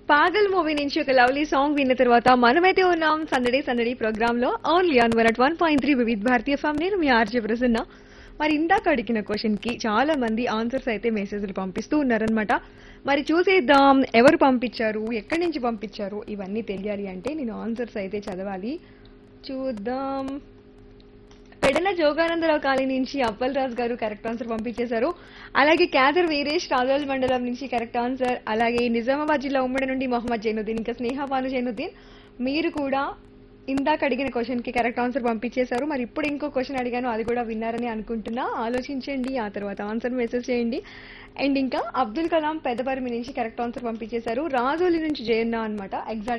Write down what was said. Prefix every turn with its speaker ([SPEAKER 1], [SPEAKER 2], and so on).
[SPEAKER 1] పాగల్ movie నుంచి ఒక lovely song విన్న తర్వాత మనమైతే ఉన్నాం సందడి సందడి ప్రోగ్రామ్ లో only on one at one point three వివిధ భారతీయ ఫామ్ నేను మీ ఆర్జే ప్రసన్న మరి ఇందాక అడిగిన క్వశ్చన్ కి చాలా మంది ఆన్సర్స్ అయితే మెసేజ్లు పంపిస్తూ ఉన్నారనమాట మరి చూసేద్దాం ఎవరు పంపించారు ఎక్కడి నుంచి పంపించారు ఇవన్నీ తెలియాలి అంటే నేను ఆన్సర్స్ అయితే చదవాలి చూద్దాం పెడల జోగానందరావు కాలనీ నుంచి అప్పల్ రాజు గారు కరెక్ట్ ఆన్సర్ పంపించేశారు అలాగే క్యాదర్ వీరేష్ రాజోల్ మండలం నుంచి కరెక్ట్ ఆన్సర్ అలాగే నిజామాబాద్ జిల్లా ఉమ్మడి నుండి మొహమ్మద్ జైనుద్దీన్ ఇంకా స్నేహ భాను జైనుద్దీన్ మీరు కూడా ఇందాక అడిగిన క్వశ్చన్ కి కరెక్ట్ ఆన్సర్ పంపించేశారు మరి ఇప్పుడు ఇంకో క్వశ్చన్ అడిగాను అది కూడా విన్నారని అనుకుంటున్నా ఆలోచించండి ఆ తర్వాత ఆన్సర్ మెసేజ్ చేయండి అండ్ ఇంకా అబ్దుల్ కలాం పెద్దపరిమి నుంచి కరెక్ట్ ఆన్సర్ పంపించేశారు రాజోలి నుంచి జయన్న అనమాట ఎగ్జాక్ట్